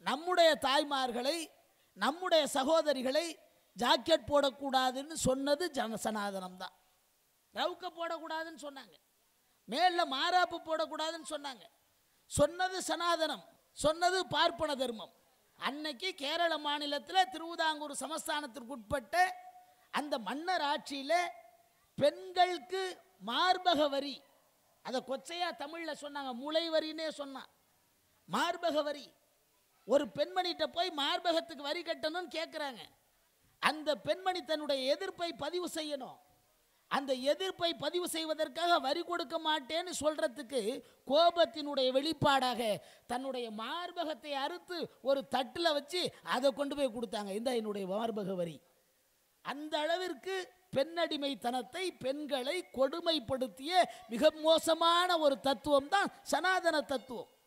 நம்முடைய தாய்மார்களை நம்முடைய சகோதரிகளை ஜாக்கெட் போடக்கூடாதுன்னு சொன்னது ஜன சனாதனம் தான் ரவுக்க போடக்கூடாதுன்னு சொன்னாங்க மேலில் மாறாப்பு போடக்கூடாதுன்னு சொன்னாங்க சொன்னது சனாதனம் சொன்னது பார்ப்பன தர்மம் அன்னைக்கு கேரள மாநிலத்தில் திருவிதாங்கூர் சமஸ்தானத்திற்கு உட்பட்ட அந்த மன்னர் ஆட்சியில் பெண்களுக்கு மார்பக வரி அதை கொச்சையா தமிழில் சொன்னாங்க முளை வரின்னே சொன்னான் மார்பக வரி ஒரு பெண்மணிகிட்ட போய் மார்பகத்துக்கு வரி கட்டணும்னு கேட்குறாங்க அந்த பெண்மணி தன்னுடைய எதிர்ப்பை பதிவு செய்யணும் அந்த எதிர்ப்பை பதிவு செய்வதற்காக வரி கொடுக்க மாட்டேன்னு சொல்றதுக்கு கோபத்தினுடைய வெளிப்பாடாக தன்னுடைய மார்பகத்தை அறுத்து ஒரு தட்டில் வச்சு அதை கொண்டு போய் கொடுத்தாங்க இந்த என்னுடைய மார்பக வரி அந்த அளவிற்கு பெண்ணடிமைத்தனத்தை பெண்களை கொடுமைப்படுத்திய மிக மோசமான ஒரு தத்துவம் தான் சனாதன தத்துவம்